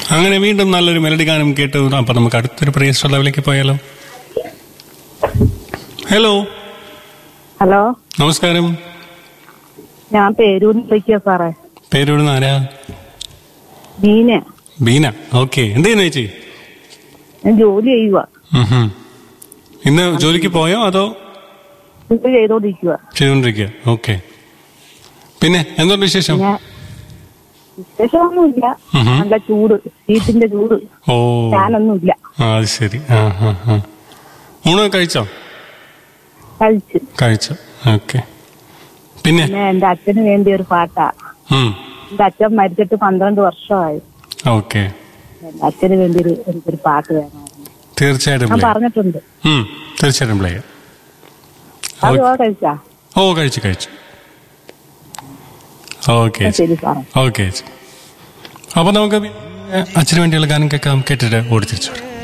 അങ്ങനെ വീണ്ടും നല്ലൊരു മെലഡി ഗാനം കേട്ടു അപ്പൊ നമുക്ക് അടുത്തൊരു പ്രിയ ശ്രോതാവിലേക്ക് പോയാലോ ഹലോ ഹലോ നമസ്കാരം ഞാൻ പേരൂരിൽ വിളിക്കുക സാറേ പേരോട് ആരാ ബീന ബീന ഓക്കെ എന്ത് ചെയ്യുന്നു ചേച്ചി ഞാൻ ജോലി ചെയ്യുക ഉം ഹും. ഇന്ന് ജോലിക്ക് പോയോ അതോ ജോലി ചെയ്തോണ്ടിരിക്കുക ചെയ്തോണ്ടിരിക്കുക ഓക്കെ പിന്നെ എന്തുണ്ട് വിശേഷം ഞാൻ വിശേഷമൊന്നുമില്ല ഉം ഹും. നല്ല ചൂട് വീട്ടിന്റെ ചൂട് ഓ ഫാനൊന്നുമില്ല ആ അത് ശരി ആ ആ ആ ഊണൊക്കെ കഴിച്ചോ കഴിച്ച് കഴിച്ചു ഓക്കെ പിന്നെ പിന്നെ എന്റെ അച്ഛന് വേണ്ടി ഒരു പാട്ടാ ഉം എന്റെ അച്ഛൻ മരിച്ചിട്ട് പന്ത്രണ്ട് വർഷമായി ഓക്കെ എന്റെ അച്ഛന് വേണ്ടി ഒരു എനിക്കൊരു പാട്ട് വേണമായിരുന്നു തീർച്ചയായിട്ടും ഞാൻ play. പറഞ്ഞിട്ടുണ്ട് ഉം, തീർച്ചയായിട്ടും പ്ലേ ചെയ്യാം അത് ഓക്കെ. കഴിച്ചാ ഓ കഴിച്ചു കഴിച്ചു ഓക്കെ ചേച്ചി. ശരി സാറേ ഓക്കെ ചേച്ചി അപ്പൊ നമുക്ക് പിന്നെ അച്ഛന് വേണ്ടിയുള്ള ഗാനം കേൾക്കാം കേട്ടിട്ട് ഓടി തിരിച്ചു വരാം